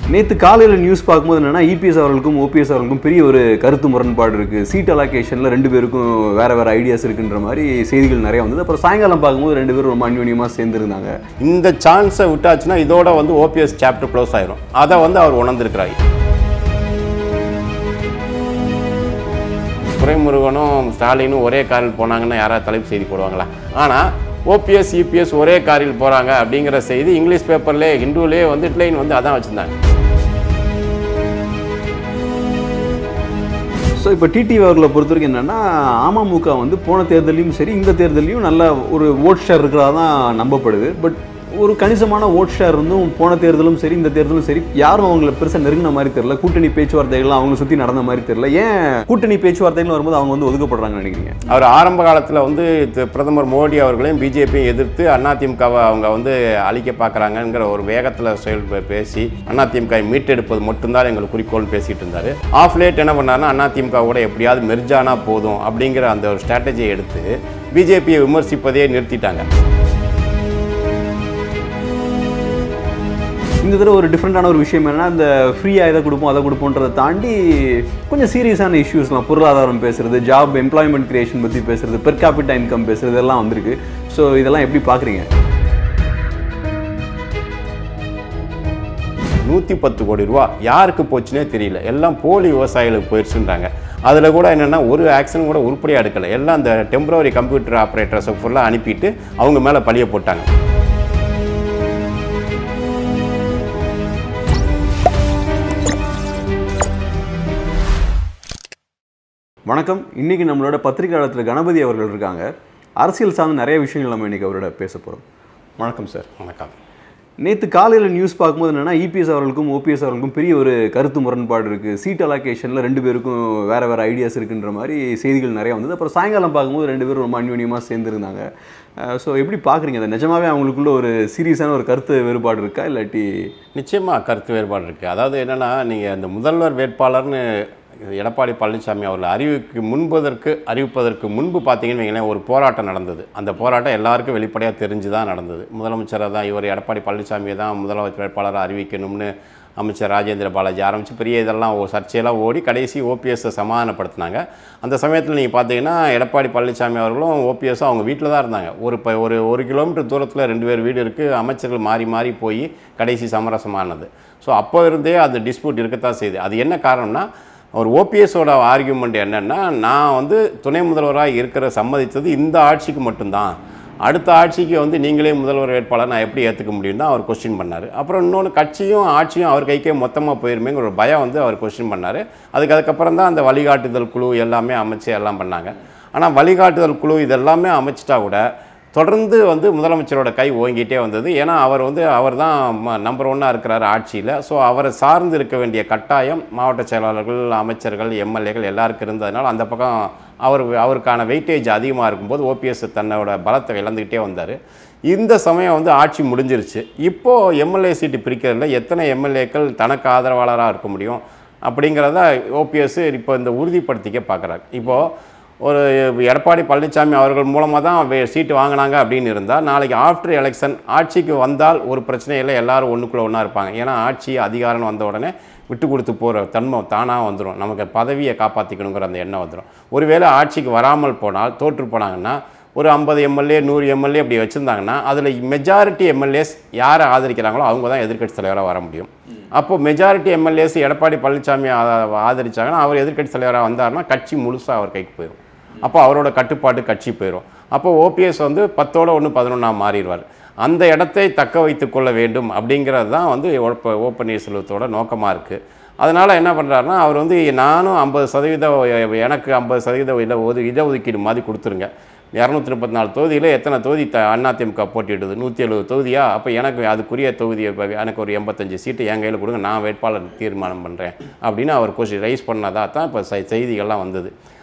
நேற்று காலையில் நியூஸ் பார்க்கும்போது என்னன்னா இபிஎஸ் அவர்களுக்கும் ஓபிஎஸ் அவர்களுக்கும் பெரிய ஒரு கருத்து முரண்பாடு இருக்குது சீட் அலோகேஷனில் ரெண்டு பேருக்கும் வேறு வேறு ஐடியாஸ் இருக்குன்ற மாதிரி செய்திகள் நிறைய வந்தது அப்புறம் சாயங்காலம் பார்க்கும்போது ரெண்டு பேரும் ரொம்ப அந்யோன்யமாக சேர்ந்துருந்தாங்க இந்த சான்ஸை விட்டாச்சுன்னா இதோட வந்து ஓபிஎஸ் சாப்டர் க்ளோஸ் ஆயிரும் அதை வந்து அவர் உணர்ந்திருக்கிறார் துரைமுருகனும் ஸ்டாலினும் ஒரே காரில் போனாங்கன்னா யாராவது தலைப்பு செய்தி போடுவாங்களா ஆனால் ஓபிஎஸ் இபிஎஸ் ஒரே காரில் போகிறாங்க அப்படிங்கிற செய்தி இங்கிலீஷ் பேப்பர்லேயே ஹிந்துலேயே வந்து ஹெட்லைன் வந்து அதான் வச்சுருந்தாங்க ஸோ இப்போ டிடிவி அவர்களை பொறுத்த வரைக்கும் என்னென்னா அமமுக வந்து போன தேர்தலையும் சரி இந்த தேர்தலையும் நல்ல ஒரு ஓட் ஷேர் இருக்கிறதா தான் நம்பப்படுது பட் ஒரு கணிசமான ஓட் ஷேர் இருந்தும் போன தேர்தலும் சரி இந்த தேர்தலும் சரி யாரும் அவங்கள பெருசாக நெருங்கின மாதிரி தெரியல கூட்டணி பேச்சுவார்த்தைகள்லாம் அவங்க சுற்றி நடந்த மாதிரி தெரியல ஏன் கூட்டணி பேச்சுவார்த்தைகள் வரும்போது அவங்க வந்து ஒதுக்கப்படுறாங்கன்னு நினைக்கிறீங்க அவர் ஆரம்ப காலத்தில் வந்து தி- பிரதமர் மோடி அவர்களையும் பிஜேபியும் எதிர்த்து அதிமுகவை அவங்க வந்து அழிக்க பார்க்குறாங்கங்கிற ஒரு வேகத்தில் செயல் பே- பேசி அதிமுக மீட்டெடுப்பது மட்டும்தான் எங்களுக்கு குறிக்கோள்னு பேசிட்டு இருந்தார் ஆஃப் லேட் என்ன பண்ணாருன்னா அதிமுக கூட எப்படியாவது மெர்ஜானா போதும் அப்படிங்கிற அந்த ஒரு ஸ்ட்ராட்டஜியை எடுத்து பிஜேபியை விமர்சிப்பதையே நிறுத்திட்டாங்க இந்த தடவை ஒரு டிஃப்ரெண்டான ஒரு விஷயம் என்னன்னா இந்த ஃப்ரீயாக இதை கொடுப்போம் அதை கொடுப்போன்றதை தாண்டி கொஞ்சம் சீரியஸான இஷ்யூஸ்லாம் பொருளாதாரம் பேசுறது ஜாப் எம்ப்ளாய்மெண்ட் கிரியேஷன் பற்றி பேசுறது பெர் கேபிட்டா இன்கம் பேசுறது எல்லாம் வந்திருக்கு ஸோ இதெல்லாம் எப்படி பார்க்குறீங்க நூற்றி பத்து கோடி ரூபா யாருக்கு போச்சுன்னே தெரியல எல்லாம் போலி விவசாயிகளுக்கு போயிடுச்சுன்றாங்க அதில் கூட என்னென்னா ஒரு ஆக்ஷன் கூட உருப்படியாக எடுக்கலை எல்லாம் அந்த டெம்பரவரி கம்ப்யூட்டர் ஆப்ரேட்டர்ஸை ஃபுல்லாக அனுப்பிட்டு அவங்க மேலே பழிய போட்டாங்க வணக்கம் இன்னைக்கு நம்மளோட பத்திரிகையாளத்தில் கணபதி அவர்கள் இருக்காங்க அரசியல் சார்ந்த நிறைய விஷயங்கள் நம்ம இன்னைக்கு அவரோட பேச போகிறோம் வணக்கம் சார் வணக்கம் நேற்று காலையில் நியூஸ் பார்க்கும்போது என்னன்னா இபிஎஸ் அவர்களுக்கும் ஓபிஎஸ் அவர்களுக்கும் பெரிய ஒரு கருத்து முரண்பாடு இருக்குது சீட் அலோகேஷனில் ரெண்டு பேருக்கும் வேறு வேறு ஐடியாஸ் இருக்குன்ற மாதிரி செய்திகள் நிறைய வந்தது அப்புறம் சாயங்காலம் பார்க்கும்போது ரெண்டு பேரும் ரொம்ப அந்யோன்யமாக சேர்ந்துருந்தாங்க ஸோ எப்படி பார்க்குறீங்க அதை நிஜமாவே அவங்களுக்குள்ள ஒரு சீரியஸான ஒரு கருத்து வேறுபாடு இருக்கா இல்லாட்டி நிச்சயமாக கருத்து வேறுபாடு இருக்குது அதாவது என்னென்னா நீங்கள் அந்த முதல்வர் வேட்பாளர்னு எடப்பாடி பழனிசாமி அவர்கள் அறிவிக்கு முன்பதற்கு அறிவிப்பதற்கு முன்பு பார்த்தீங்கன்னு வைங்களேன் ஒரு போராட்டம் நடந்தது அந்த போராட்டம் எல்லாருக்கும் வெளிப்படையாக தெரிஞ்சு தான் நடந்தது முதலமைச்சராக தான் இவர் எடப்பாடி பழனிசாமியை தான் முதலமைச்சர் வேட்பாளராக அறிவிக்கணும்னு அமைச்சர் ராஜேந்திர பாலாஜி ஆரம்பித்து பெரிய இதெல்லாம் ஓ- சர்ச்சையெல்லாம் ஓடி கடைசி ஓபிஎஸ்ஸை சமாதானப்படுத்தினாங்க அந்த சமயத்தில் நீங்கள் பார்த்தீங்கன்னா எடப்பாடி பழனிசாமி அவர்களும் ஓபிஎஸும் அவங்க வீட்டில் தான் இருந்தாங்க ஒரு இப்போ ஒரு ஒரு கிலோமீட்டர் தூரத்தில் ரெண்டு பேர் வீடு இருக்குது அமைச்சர்கள் மாறி மாறி போய் கடைசி சமரசமானது ஸோ அப்போ இருந்தே அந்த டிஸ்பியூட் இருக்கத்தான் செய்யுது அது என்ன காரணம்னா ஒரு ஓபிஎஸோட ஆர்கியூமெண்ட் என்னென்னா நான் வந்து துணை முதல்வராக இருக்கிற சம்மதித்தது இந்த ஆட்சிக்கு மட்டும்தான் அடுத்த ஆட்சிக்கு வந்து நீங்களே முதல்வர் வேட்பாளர் நான் எப்படி ஏற்றுக்க முடியும்னு அவர் கொஸ்டின் பண்ணார் அப்புறம் இன்னொன்று கட்சியும் ஆட்சியும் அவர் கைக்கே மொத்தமாக போயிருமேங்கிற ஒரு பயம் வந்து அவர் கொஸ்டின் பண்ணார் அதுக்கு அதுக்கப்புறம் தான் அந்த வழிகாட்டுதல் குழு எல்லாமே அமைச்சு எல்லாம் பண்ணாங்க ஆனால் வழிகாட்டுதல் குழு இதெல்லாமே அமைச்சிட்டா கூட தொடர்ந்து வந்து முதலமைச்சரோட கை ஓங்கிட்டே வந்தது ஏன்னா அவர் வந்து அவர் தான் நம்பர் ஒன்னாக இருக்கிறார் ஆட்சியில் ஸோ அவரை சார்ந்து இருக்க வேண்டிய கட்டாயம் மாவட்ட செயலாளர்கள் அமைச்சர்கள் எம்எல்ஏக்கள் எல்லாருக்கும் இருந்ததுனால அந்த பக்கம் அவர் அவருக்கான வெயிட்டேஜ் அதிகமாக இருக்கும்போது ஓபிஎஸ் தன்னோட பலத்தை இழந்துக்கிட்டே வந்தார் இந்த சமயம் வந்து ஆட்சி முடிஞ்சிருச்சு இப்போது எம்எல்ஏ சீட்டு பிரிக்கிறதுல எத்தனை எம்எல்ஏக்கள் தனக்கு ஆதரவாளராக இருக்க முடியும் அப்படிங்கிறத ஓபிஎஸ் இப்போ இந்த உறுதிப்படுத்திக்க பார்க்குறாரு இப்போது ஒரு எடப்பாடி பழனிசாமி அவர்கள் மூலமாக தான் வே- சீட்டு வாங்கினாங்க அப்படின்னு இருந்தால் நாளைக்கு ஆஃப்டர் எலெக்ஷன் ஆட்சிக்கு வந்தால் ஒரு பிரச்சனை இல்லை எல்லாரும் ஒன்றுக்குள்ளே ஒன்றா இருப்பாங்க ஏன்னா ஆட்சி அதிகாரம் வந்த உடனே விட்டு கொடுத்து போகிற தன்மை தானாக வந்துடும் நமக்கு பதவியை காப்பாற்றிக்கணுங்கிற அந்த எண்ணம் வந்துடும் ஒருவேளை ஆட்சிக்கு வராமல் போனால் தோற்று போனாங்கன்னா ஒரு ஐம்பது எம்எல்ஏ நூறு எம்எல்ஏ அப்படி வச்சுருந்தாங்கன்னா அதில் மெஜாரிட்டி எம்எல்ஏஸ் யாரை ஆதரிக்கிறாங்களோ அவங்க தான் எதிர்க்கட்சி தலைவராக வர முடியும் அப்போ மெஜாரிட்டி எம்எல்ஏஸ் எடப்பாடி பழனிசாமி ஆ- ஆதரிச்சாங்கன்னா அவர் எதிர்க்கட்சி தலைவராக வந்தாருன்னா கட்சி முழுசாக அவர் கைக்கு போயிடும் அப்போ அவரோட கட்டுப்பாட்டு கட்சி போயிடும் அப்போ ஓபிஎஸ் வந்து பத்தோட ஒன்று பதினொன்றா மாறிடுவார் அந்த இடத்தை தக்க வைத்துக் கொள்ள வேண்டும் அப்படிங்கிறது தான் வந்து ஓப்ப ஓ பன்னீர்செல்வத்தோட நோக்கமாக இருக்குது அதனால் என்ன பண்ணுறாருன்னா அவர் வந்து நானும் ஐம்பது சதவீதம் எனக்கு ஐம்பது சதவீதம் இட ஒது இடஒதுக்கீடு மாதிரி கொடுத்துருங்க இரநூத்தி முப்பத்தி நாலு தொகுதியில் எத்தனை தொகுதி த அதிமுக போட்டியிடுது நூற்றி எழுபது தொகுதியா அப்போ எனக்கு அதுக்குரிய தொகுதியை இப்ப எனக்கு ஒரு எண்பத்தஞ்சு சீட்டு என் கையில் கொடுங்க நான் வேட்பாளர் தீர்மானம் பண்ணுறேன் அப்படின்னு அவர் கொஸ்டின் ரைஸ் பண்ணதா தான் இப்போ செய்திகள்லாம் வந்தது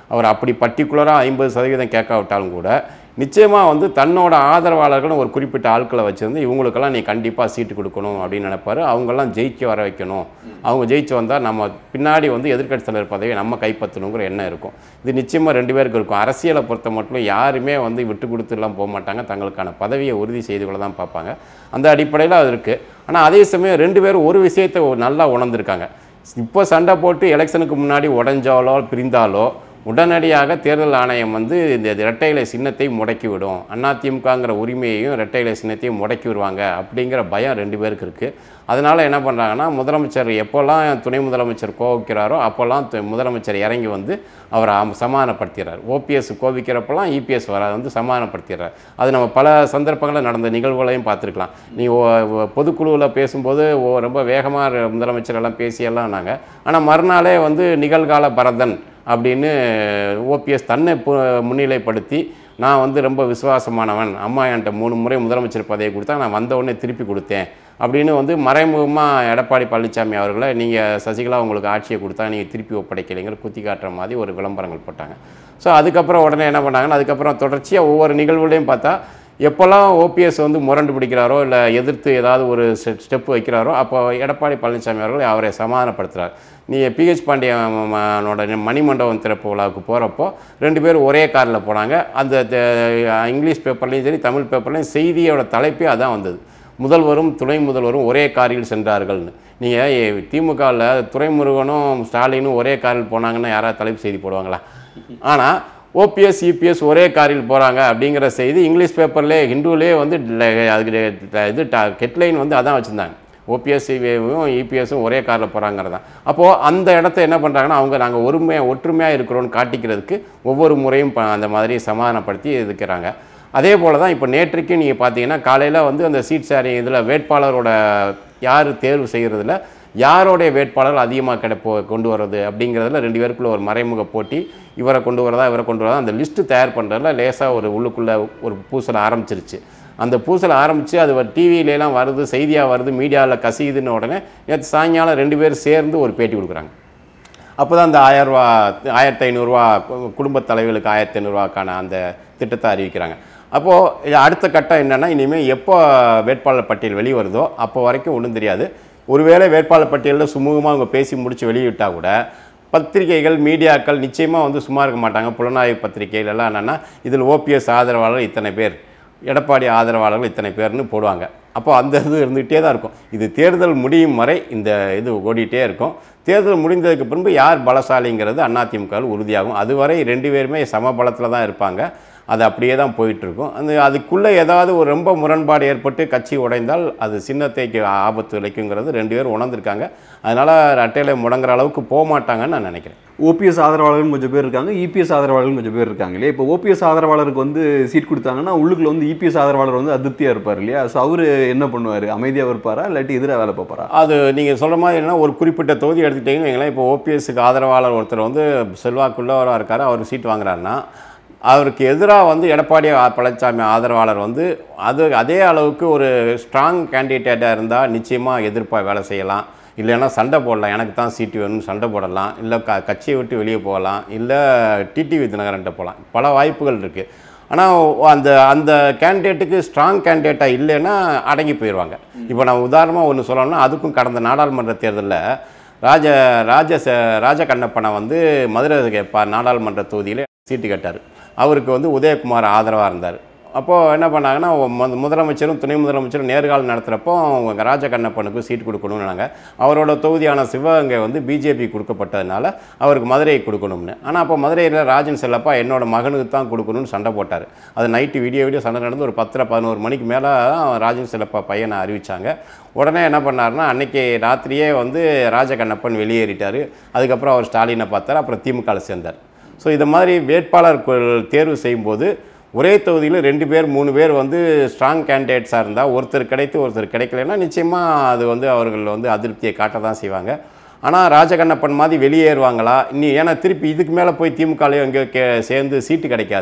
அவர் அப்படி பர்டிகுலராக ஐம்பது சதவீதம் கேட்காவிட்டாலும் கூட நிச்சயமாக வந்து தன்னோட ஆதரவாளர்கள்னு ஒரு குறிப்பிட்ட ஆட்களை வச்சுருந்து இவங்களுக்கெல்லாம் நீ கண்டிப்பாக சீட்டு கொடுக்கணும் அப்படின்னு நினைப்பாரு அவங்கெல்லாம் ஜெயிக்க வர வைக்கணும் அவங்க ஜெயிச்சு வந்தால் நம்ம பின்னாடி வந்து எதிர்க்கட்சி தலைவர் பதவியை நம்ம கைப்பற்றணுங்கிற எண்ணம் இருக்கும் இது நிச்சயமாக ரெண்டு பேருக்கு இருக்கும் அரசியலை பொறுத்த மட்டும் யாருமே வந்து விட்டு கொடுத்துலாம் போக மாட்டாங்க தங்களுக்கான பதவியை உறுதி செய்து கொள்ள தான் பார்ப்பாங்க அந்த அடிப்படையில் அது இருக்குது ஆனால் அதே சமயம் ரெண்டு பேரும் ஒரு விஷயத்தை நல்லா உணர்ந்திருக்காங்க இப்போ சண்டை போட்டு எலெக்ஷனுக்கு முன்னாடி உடஞ்சாலோ பிரிந்தாலோ உடனடியாக தேர்தல் ஆணையம் வந்து இந்த இரட்டை இலை சின்னத்தை முடக்கிவிடும் அதிமுகங்கிற உரிமையையும் இரட்டை இலை சின்னத்தையும் முடக்கி விடுவாங்க அப்படிங்கிற பயம் ரெண்டு பேருக்கு இருக்குது அதனால் என்ன பண்ணுறாங்கன்னா முதலமைச்சர் எப்போல்லாம் துணை முதலமைச்சர் கோவிக்கிறாரோ அப்போல்லாம் து- முதலமைச்சர் இறங்கி வந்து அவரை அம்- சமாதானப்படுத்திடுறார் ஓபிஎஸ் கோவிக்கிறப்பெல்லாம் இபிஎஸ் வர வந்து சமாதானப்படுத்திடுறார் அது நம்ம பல சந்தர்ப்பங்களில் நடந்த நிகழ்வுகளையும் பார்த்துருக்கலாம் நீ பொதுக்குழுவில் பேசும்போது ஓ ரொம்ப வேகமாக முதலமைச்சர் எல்லாம் பேசியெல்லாம் நாங்கள் ஆனால் மறுநாளே வந்து நிகழ்கால பரதன் அப்படின்னு ஓபிஎஸ் தன்னை பு- முன்னிலைப்படுத்தி நான் வந்து ரொம்ப விசுவாசமானவன் அம்மா என்கிட்ட மூணு முறை முதலமைச்சர் பதவியை கொடுத்தா நான் வந்த உடனே திருப்பி கொடுத்தேன் அப்படின்னு வந்து மறைமுகமாக எடப்பாடி பழனிசாமி அவர்களை நீங்கள் சசிகலா உங்களுக்கு ஆட்சியை கொடுத்தா நீங்கள் திருப்பி ஒப்படைக்கலைங்கிற குத்தி காட்டுற மாதிரி ஒரு விளம்பரங்கள் போட்டாங்க ஸோ அதுக்கப்புறம் உடனே என்ன பண்ணாங்கன்னா அதுக்கப்புறம் தொடர்ச்சியாக ஒவ்வொரு நிகழ்வுலையும் பார்த்தா எப்போல்லாம் ஓபிஎஸ் வந்து முரண்டு பிடிக்கிறாரோ இல்லை எதிர்த்து ஏதாவது ஒரு ஸ்டெப் வைக்கிறாரோ அப்போ எடப்பாடி பழனிசாமி அவர்கள் அவரை சமாதானப்படுத்துகிறார் நீ பிஹெச் பாண்டியனோட மணிமண்டபம் திறப்பு விழாவுக்கு போகிறப்போ ரெண்டு பேரும் ஒரே காரில் போனாங்க அந்த த- இங்கிலீஷ் பேப்பர்லேயும் சரி தமிழ் பேப்பர்லேயும் செய்தியோட தலைப்பே அதான் வந்தது முதல்வரும் துணை முதல்வரும் ஒரே காரில் சென்றார்கள்னு நீங்கள் திமுகவில் துரைமுருகனும் ஸ்டாலினும் ஒரே காரில் போனாங்கன்னா யாராவது தலைப்பு செய்தி போடுவாங்களா ஆனால் ஓபிஎஸ் இபிஎஸ் ஒரே காரில் போகிறாங்க அப்படிங்கிற செய்தி இங்கிலீஷ் பேப்பர்லேயே ஹிந்துவிலே வந்து ல- அதுக்கு இது ஹெட்லைன் வந்து அதான் வச்சுருந்தாங்க ஓபிஎஸ் இபிஎஸும் ஒரே காரில் போகிறாங்கிறதான் அப்போது அந்த இடத்த என்ன பண்ணுறாங்கன்னா அவங்க நாங்கள் ஒருமையாக ஒற்றுமையாக இருக்கிறோன்னு காட்டிக்கிறதுக்கு ஒவ்வொரு முறையும் ப- அந்த மாதிரி சமாதானப்படுத்தி இருக்கிறாங்க அதே போல் தான் இப்போ நேற்றுக்கு நீங்கள் பார்த்தீங்கன்னா காலையில் வந்து அந்த சீட் ஷேரிங் இதில் வேட்பாளரோட யார் தேர்வு செய்கிறதுல யாரோடைய வேட்பாளர் அதிகமாக கிடைப்போ கொண்டு வர்றது அப்படிங்கிறதுல ரெண்டு பேருக்குள்ள ஒரு மறைமுக போட்டி இவரை கொண்டு வரதா இவரை கொண்டு வரதா அந்த லிஸ்ட்டு தயார் பண்ணுறதுல லேசாக ஒரு உள்ளுக்குள்ளே ஒரு பூசல் ஆரம்பிச்சிருச்சு அந்த பூசல் ஆரம்பித்து அது டிவியிலலாம் வருது செய்தியாக வருது மீடியாவில் கசியுதுன்னு உடனே நேற்று சாயங்காலம் ரெண்டு பேரும் சேர்ந்து ஒரு பேட்டி கொடுக்குறாங்க அப்போ தான் அந்த ஆயிரரூவா ஆயிரத்தி ஐநூறுரூவா குடும்பத் தலைவர்களுக்கு ஆயிரத்தி ஐநூறுரூவாக்கான அந்த திட்டத்தை அறிவிக்கிறாங்க அப்போது அடுத்த கட்டம் என்னென்னா இனிமேல் எப்போ வேட்பாளர் பட்டியல் வெளியே வருதோ அப்போ வரைக்கும் ஒன்றும் தெரியாது ஒருவேளை வேட்பாளர் பட்டியலில் சுமூகமாக அவங்க பேசி முடித்து வெளியிட்டால் கூட பத்திரிகைகள் மீடியாக்கள் நிச்சயமாக வந்து சும்மா இருக்க மாட்டாங்க புலனாய்வு பத்திரிகைகள் எல்லாம் என்னென்னா இதில் ஓபிஎஸ் ஆதரவாளர் இத்தனை பேர் எடப்பாடி ஆதரவாளர்கள் இத்தனை பேர்னு போடுவாங்க அப்போ அந்த இது இருந்துகிட்டே தான் இருக்கும் இது தேர்தல் முடியும் வரை இந்த இது ஓடிட்டே இருக்கும் தேர்தல் முடிந்ததுக்கு பின்பு யார் பலசாலிங்கிறது அதிமுகவில் உறுதியாகும் அதுவரை ரெண்டு பேருமே சம பலத்தில் தான் இருப்பாங்க அது அப்படியே தான் போயிட்டுருக்கும் அந்த அதுக்குள்ளே ஏதாவது ஒரு ரொம்ப முரண்பாடு ஏற்பட்டு கட்சி உடைந்தால் அது சின்னத்தைக்கு ஆபத்து விளைக்குங்கிறது ரெண்டு பேரும் உணர்ந்திருக்காங்க அதனால் ரெட்டையில முடங்குற அளவுக்கு போக மாட்டாங்கன்னு நான் நினைக்கிறேன் ஓபிஎஸ் ஆதரவாளர்கள் கொஞ்சம் பேர் இருக்காங்க இபிஎஸ் ஆதரவாளர்கள் கொஞ்சம் பேர் இருக்காங்க இல்லையா இப்போ ஓபிஎஸ் ஆதரவாளருக்கு வந்து சீட் கொடுத்தாங்கன்னா உள்ளுக்குள்ள வந்து இபிஎஸ் ஆதரவாளர் வந்து அதிருப்தியாக இருப்பார் இல்லையா ஸோ அவர் என்ன பண்ணுவார் அமைதியாக இருப்பாரா இல்லாட்டி எதிராக வேலை பார்ப்பாரா அது நீங்கள் சொல்கிற மாதிரி என்ன ஒரு குறிப்பிட்ட தொகுதி எடுத்துக்கிட்டீங்கன்னு வைங்களேன் இப்போ ஓபிஎஸ்க்கு ஆதரவாளர் ஒருத்தர் வந்து செல்வாக்குள்ளவராக இருக்கார் அவர் சீட் வாங்குறாருன்னா அவருக்கு எதிராக வந்து எடப்பாடி ஆ- பழனிசாமி ஆதரவாளர் வந்து அது அதே அளவுக்கு ஒரு ஸ்ட்ராங் கேண்டிடேட்டாக இருந்தால் நிச்சயமாக எதிர்ப்பாக வேலை செய்யலாம் இல்லைன்னா சண்டை போடலாம் எனக்கு தான் சீட்டு வேணும்னு சண்டை போடலாம் இல்லை க கட்சியை விட்டு வெளியே போகலாம் இல்லை டிடிவி தினகரன்ட்ட போகலாம் பல வாய்ப்புகள் இருக்குது ஆனால் அந்த அந்த கேண்டிடேட்டுக்கு ஸ்ட்ராங் கேண்டிடேட்டாக இல்லைன்னா அடங்கி போயிடுவாங்க இப்போ நான் உதாரணமாக ஒன்று சொல்லணும்னா அதுக்கும் கடந்த நாடாளுமன்ற தேர்தலில் ராஜ ராஜ ச- ராஜ கண்ணப்பனை வந்து மதுரை ப- நாடாளுமன்ற தொகுதியில் சீட்டு கேட்டார் அவருக்கு வந்து உதயகுமார் ஆதரவாக இருந்தார் அப்போது என்ன பண்ணாங்கன்னா மு- முதலமைச்சரும் துணை முதலமைச்சரும் நேர்காணல் நடத்துகிறப்போ அவங்க ராஜ கண்ணப்பனுக்கு சீட் கொடுக்கணும்னாங்க அவரோட தொகுதியான சிவகங்கை வந்து பிஜேபி கொடுக்கப்பட்டதுனால அவருக்கு மதுரையை கொடுக்கணும்னு ஆனால் அப்போ மதுரையில் ராஜன் செல்லப்பா என்னோட மகனுக்கு தான் கொடுக்கணும்னு சண்டை போட்டார் அது நைட்டு வீடியோ வீடியோ சண்டை நடந்து ஒரு பத்தரை பதினோரு மணிக்கு மேலே தான் ராஜன் செல்லப்பா பையனை அறிவிச்சாங்க உடனே என்ன பண்ணாருன்னா அன்னைக்கு ராத்திரியே வந்து ராஜகண்ணப்பன் வெளியேறிட்டார் அதுக்கப்புறம் அவர் ஸ்டாலினை பார்த்தார் அப்புறம் திமுகவில் சேர்ந்தார் ஸோ இது மாதிரி வேட்பாளர் கு- தேர்வு செய்யும்போது ஒரே தொகுதியில் ரெண்டு பேர் மூணு பேர் வந்து ஸ்ட்ராங் கேண்டிடேட்ஸாக இருந்தால் ஒருத்தர் கிடைத்து ஒருத்தர் கிடைக்கலன்னா நிச்சயமாக அது வந்து அவர்கள் வந்து அதிருப்தியை காட்ட தான் செய்வாங்க ஆனால் ராஜகண்ணப்பன் மாதிரி வெளியேறுவாங்களா இன்னி ஏன்னா திருப்பி இதுக்கு மேலே போய் திமுகலையும் எங்கேயோ கே சேர்ந்து சீட்டு கிடைக்காது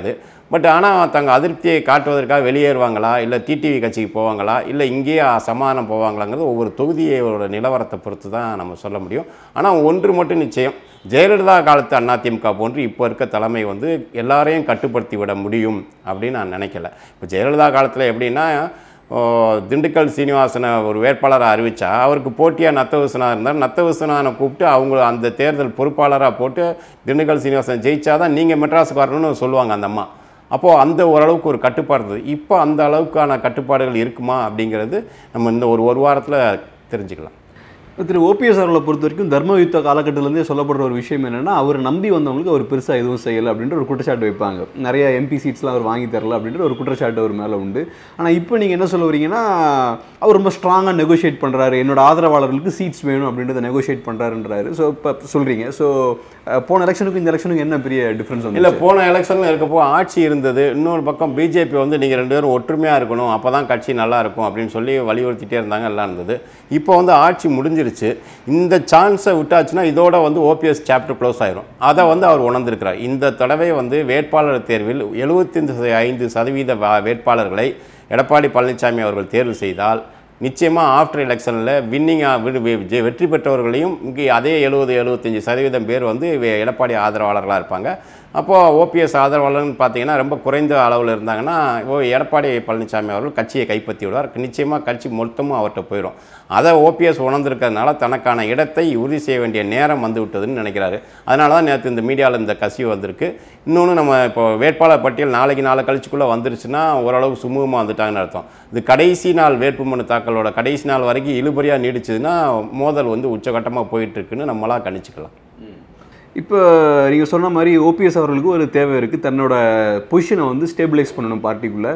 பட் ஆனால் தங்க அதிருப்தியை காட்டுவதற்காக வெளியேறுவாங்களா இல்லை டிடிவி கட்சிக்கு போவாங்களா இல்லை இங்கேயே சமாதானம் போவாங்களாங்கிறது ஒவ்வொரு தொகுதியோட நிலவரத்தை பொறுத்து தான் நம்ம சொல்ல முடியும் ஆனால் ஒன்று மட்டும் நிச்சயம் ஜெயலலிதா காலத்து அதிமுக போன்று இப்போ இருக்க தலைமை வந்து எல்லாரையும் கட்டுப்படுத்தி விட முடியும் அப்படின்னு நான் நினைக்கல இப்போ ஜெயலலிதா காலத்தில் எப்படின்னா ஓ, திண்டுக்கல் சீனிவாசனை ஒரு வேட்பாளரை அறிவிச்சா அவருக்கு போட்டியாக நத்தவசனா இருந்தார் நத்தவசனானை கூப்பிட்டு அவங்க அந்த தேர்தல் பொறுப்பாளராக போட்டு திண்டுக்கல் சீனிவாசன் ஜெயிச்சாதான் நீங்கள் மெட்ராஸுக்கு வரணும்னு சொல்லுவாங்க அந்த அம்மா அப்போது அந்த ஓரளவுக்கு ஒரு கட்டுப்பாடு இருந்தது இப்போ அந்த அளவுக்கான கட்டுப்பாடுகள் இருக்குமா அப்படிங்கிறது நம்ம இந்த ஒரு ஒரு வாரத்தில் தெரிஞ்சுக்கலாம் திரு ஓபிஎஸ் அவர்களை பொறுத்த வரைக்கும் தர்ம யுத்த காலகட்டத்திலேருந்தே சொல்லப்படுற ஒரு விஷயம் என்னன்னா அவர் நம்பி வந்தவங்களுக்கு அவர் பெருசாக எதுவும் செய்யலை அப்படின்ற ஒரு குற்றச்சாட்டு வைப்பாங்க நிறைய எம்பி சீட்ஸ்லாம் அவர் வாங்கி தரல அப்படின்ற ஒரு குற்றச்சாட்டு அவர் மேலே உண்டு ஆனால் இப்போ நீங்கள் என்ன சொல்ல வரீங்கன்னா அவர் ரொம்ப ஸ்ட்ராங்காக நெகோஷியேட் பண்ணுறாரு என்னோட ஆதரவாளர்களுக்கு சீட்ஸ் வேணும் அப்படின்றத நெகோஷியேட் பண்ணுறாருன்றாரு ஸோ இப்போ சொல்கிறீங்க ஸோ போன எலெக்ஷனுக்கும் இந்த எலெக்ஷனுக்கும் என்ன பெரிய டிஃப்ரென்ஸ் வந்து இல்லை போன எலெக்ஷனில் இருக்கப்போ ஆட்சி இருந்தது இன்னொரு பக்கம் பிஜேபி வந்து நீங்கள் ரெண்டு பேரும் ஒற்றுமையாக இருக்கணும் அப்போ தான் கட்சி நல்லா இருக்கும் அப்படின்னு சொல்லி வலியுறுத்திட்டே இருந்தாங்க எல்லாம் இருந்தது இப்போ வந்து ஆட்சி முடிஞ்சிருச்சு இந்த சான்ஸை விட்டாச்சுன்னா இதோட வந்து ஓபிஎஸ் சாப்டர் க்ளோஸ் ஆயிரும் அதை வந்து அவர் உணர்ந்திருக்கிறார் இந்த தடவை வந்து வேட்பாளர் தேர்வில் எழுபத்தைந்து ஐந்து சதவீத வா- வேட்பாளர்களை எடப்பாடி பழனிசாமி அவர்கள் தேர்வு செய்தால் நிச்சயமாக ஆஃப்டர் எலெக்ஷனில் வின்னிங்காக வெற்றி பெற்றவர்களையும் இங்கே அதே எழுபது எழுபத்தஞ்சி சதவீதம் பேர் வந்து வே- எடப்பாடி ஆதரவாளர்களாக இருப்பாங்க அப்போது ஓபிஎஸ் ஆதரவாளர்னு பார்த்தீங்கன்னா ரொம்ப குறைந்த அளவில் இருந்தாங்கன்னா ஓ எடப்பாடி பழனிசாமி அவர்கள் கட்சியை கைப்பற்றி விடுவார் நிச்சயமாக கட்சி மொத்தமும் அவர்கிட்ட போயிடும் அதை ஓபிஎஸ் உணர்ந்திருக்கிறதுனால தனக்கான இடத்தை உறுதி செய்ய வேண்டிய நேரம் வந்து விட்டதுன்னு நினைக்கிறாரு அதனால தான் நேற்று இந்த மீடியாவில் இந்த கசிவு வந்திருக்கு இன்னொன்று நம்ம இப்போ வேட்பாளர் பட்டியல் நாளைக்கு நாளை கழிச்சுக்குள்ளே வந்துருச்சுன்னா ஓரளவு சுமூகமாக வந்துட்டாங்கன்னு அர்த்தம் இது கடைசி நாள் வேட்புமனு தாக்கலோட கடைசி நாள் வரைக்கும் இழுபறியாக நீடிச்சதுன்னா மோதல் வந்து உச்சகட்டமாக போயிட்டு இருக்குன்னு நம்மளாம் கணிச்சுக்கலாம் இப்போ நீங்கள் சொன்ன மாதிரி ஓபிஎஸ் அவர்களுக்கு ஒரு தேவை இருக்குது தன்னோட பொசிஷனை வந்து ஸ்டேபிளைஸ் பண்ணணும் பார்ட்டிக்குள்ளே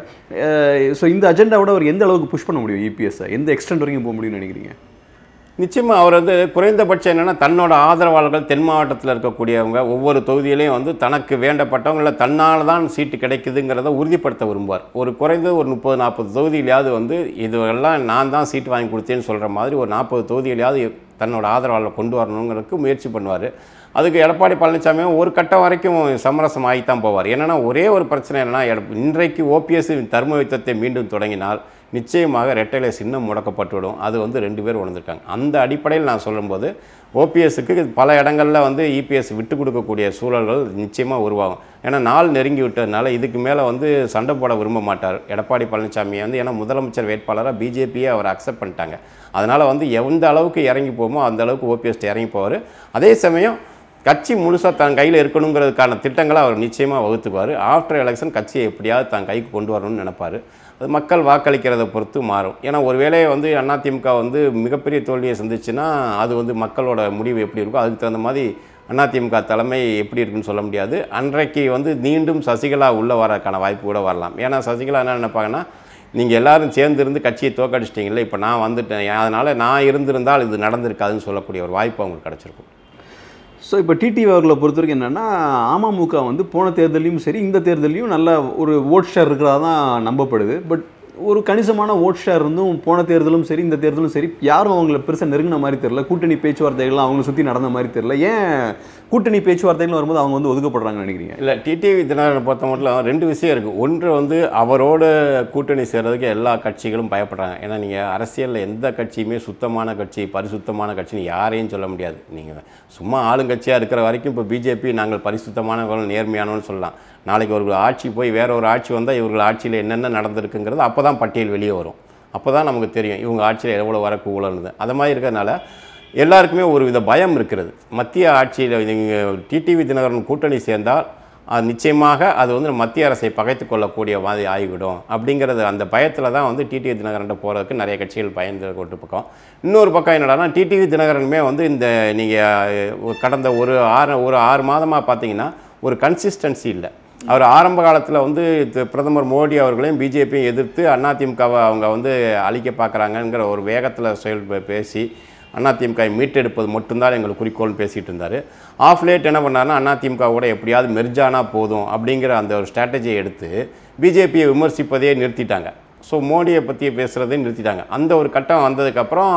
ஸோ இந்த அஜெண்டாவோட அவர் எந்த அளவுக்கு புஷ் பண்ண முடியும் இபிஎஸ்ஸை எந்த எக்ஸ்டென்ட் வரைக்கும் போக முடியும்னு நினைக்கிறீங்க நிச்சயமாக அவர் வந்து குறைந்தபட்சம் என்னென்னா தன்னோட ஆதரவாளர்கள் தென் மாவட்டத்தில் இருக்கக்கூடியவங்க ஒவ்வொரு தொகுதியிலையும் வந்து தனக்கு வேண்டப்பட்டவங்க இல்லை தன்னால் தான் சீட்டு கிடைக்குதுங்கிறத உறுதிப்படுத்த விரும்புவார் ஒரு குறைந்தது ஒரு முப்பது நாற்பது தொகுதியிலையாவது வந்து இதுவெல்லாம் நான் தான் சீட்டு வாங்கி கொடுத்தேன்னு சொல்கிற மாதிரி ஒரு நாற்பது தொகுதியிலையாவது தன்னோட ஆதரவாளரை கொண்டு வரணுங்கிறதுக்கு முயற்சி பண்ணுவார் அதுக்கு எடப்பாடி பழனிசாமியும் ஒரு கட்டம் வரைக்கும் சமரசம் ஆகித்தான் போவார் என்னென்னா ஒரே ஒரு பிரச்சனை என்னன்னா எட- இன்றைக்கு ஓபிஎஸ் தர்ம யுத்தத்தை மீண்டும் தொடங்கினால் நிச்சயமாக ரெட்டையில சின்னம் முடக்கப்பட்டுவிடும் அது வந்து ரெண்டு பேர் உணர்ந்திருக்காங்க அந்த அடிப்படையில் நான் சொல்லும்போது ஓபிஎஸ்க்கு பல இடங்களில் வந்து இபிஎஸ் விட்டு கொடுக்கக்கூடிய சூழல்கள் நிச்சயமாக உருவாகும் ஏன்னா நாள் நெருங்கி விட்டதுனால இதுக்கு மேலே வந்து சண்டை போட விரும்ப மாட்டார் எடப்பாடி பழனிசாமி வந்து ஏன்னா முதலமைச்சர் வேட்பாளராக பிஜேபியை அவர் அக்செப்ட் பண்ணிட்டாங்க அதனால் வந்து எந்த அளவுக்கு இறங்கி போகுமோ அந்த அளவுக்கு ஓபிஎஸ் இறங்கி போவார் அதே சமயம் கட்சி முழுசாக தன் கையில் இருக்கணுங்கிறதுக்கான திட்டங்களை அவர் நிச்சயமாக வகுத்துக்குவார் ஆஃப்டர் எலெக்ஷன் கட்சியை எப்படியாவது தன் கைக்கு கொண்டு வரணும்னு நினைப்பார் அது மக்கள் வாக்களிக்கிறத பொறுத்து மாறும் ஏன்னா ஒருவேளை வந்து அதிமுக வந்து மிகப்பெரிய தோல்வியை சந்திச்சுன்னா அது வந்து மக்களோட முடிவு எப்படி இருக்கோ அதுக்கு தகுந்த மாதிரி அதிமுக தலைமை எப்படி இருக்குன்னு சொல்ல முடியாது அன்றைக்கு வந்து மீண்டும் சசிகலா உள்ளே வரக்கான வாய்ப்பு கூட வரலாம் ஏன்னா சசிகலா என்ன நினைப்பாங்கன்னா நீங்கள் எல்லாரும் சேர்ந்து இருந்து கட்சியை தோக்கடிச்சிட்டிங்களே இப்போ நான் வந்துட்டேன் அதனால் நான் இருந்திருந்தால் இது நடந்திருக்காதுன்னு சொல்லக்கூடிய ஒரு வாய்ப்பு அவங்களுக்கு கிடச்சிருக்கும் ஸோ இப்போ டிடிவி அவர்களை பொறுத்த வரைக்கும் என்னென்னா அமமுக வந்து போன தேர்தலையும் சரி இந்த தேர்தலையும் நல்ல ஒரு ஓட் ஷேர் இருக்கிறதா தான் நம்பப்படுது பட் ஒரு கணிசமான ஓட் ஷேர் இருந்தும் போன தேர்தலும் சரி இந்த தேர்தலும் சரி யாரும் அவங்கள பெருசாக நெருங்கின மாதிரி தெரியல கூட்டணி பேச்சுவார்த்தைகள்லாம் அவங்கள சுற்றி நடந்த மாதிரி தெரியல ஏன் கூட்டணி பேச்சுவார்த்தைகள் வரும்போது அவங்க வந்து ஒதுக்கப்படுறாங்கன்னு நினைக்கிறீங்க இல்லை டிடிவி தினகரனை பொறுத்த மட்டும் ரெண்டு விஷயம் இருக்குது ஒன்று வந்து அவரோட கூட்டணி சேர்றதுக்கு எல்லா கட்சிகளும் பயப்படுறாங்க ஏன்னா நீங்கள் அரசியலில் எந்த கட்சியுமே சுத்தமான கட்சி பரிசுத்தமான கட்சின்னு யாரையும் சொல்ல முடியாது நீங்கள் சும்மா ஆளுங்கட்சியாக இருக்கிற வரைக்கும் இப்போ பிஜேபி நாங்கள் பரிசுத்தமானவர்கள் நேர்மையானவன்னு சொல்லலாம் நாளைக்கு ஒரு ஆட்சி போய் வேற ஒரு ஆட்சி வந்தால் இவர்கள் ஆட்சியில் என்னென்ன நடந்திருக்குங்கிறது அப்போ தான் பட்டியல் வெளியே வரும் அப்போ தான் நமக்கு தெரியும் இவங்க ஆட்சியில் எவ்வளோ வர ஊழல்னு அது மாதிரி இருக்கிறதுனால எல்லாருக்குமே ஒரு வித பயம் இருக்கிறது மத்திய ஆட்சியில் நீங்கள் டிடிவி தினகரன் கூட்டணி சேர்ந்தால் அது நிச்சயமாக அது வந்து மத்திய அரசை பகைத்து கொள்ளக்கூடிய மாதிரி ஆகிவிடும் அப்படிங்கிறது அந்த பயத்தில் தான் வந்து டிடிவி தினகரன்ட்ட போகிறதுக்கு நிறைய கட்சிகள் பயந்து கொண்டு பக்கம் இன்னொரு பக்கம் என்னடான்னா டிடிவி தினகரனுமே வந்து இந்த நீங்கள் கடந்த ஒரு ஆறு ஒரு ஆறு மாதமாக பார்த்தீங்கன்னா ஒரு கன்சிஸ்டன்சி இல்லை அவர் ஆரம்ப காலத்தில் வந்து தி- பிரதமர் மோடி அவர்களையும் பிஜேபியும் எதிர்த்து அதிமுகவை அவங்க வந்து அழிக்க பார்க்குறாங்கங்கிற ஒரு வேகத்தில் செயல் பே- பேசி அதிமுக மீட்டெடுப்பது மட்டும்தான் எங்களுக்கு குறிக்கோள்னு பேசிகிட்டு இருந்தார் ஆஃப் லேட் என்ன பண்ணாருன்னா அதிமுக கூட எப்படியாவது மெர்ஜானா போதும் அப்படிங்கிற அந்த ஒரு ஸ்ட்ராட்டஜியை எடுத்து பிஜேபியை விமர்சிப்பதையே நிறுத்திட்டாங்க ஸோ மோடியை பற்றி பேசுகிறதையும் நிறுத்திட்டாங்க அந்த ஒரு கட்டம் வந்ததுக்கப்புறம்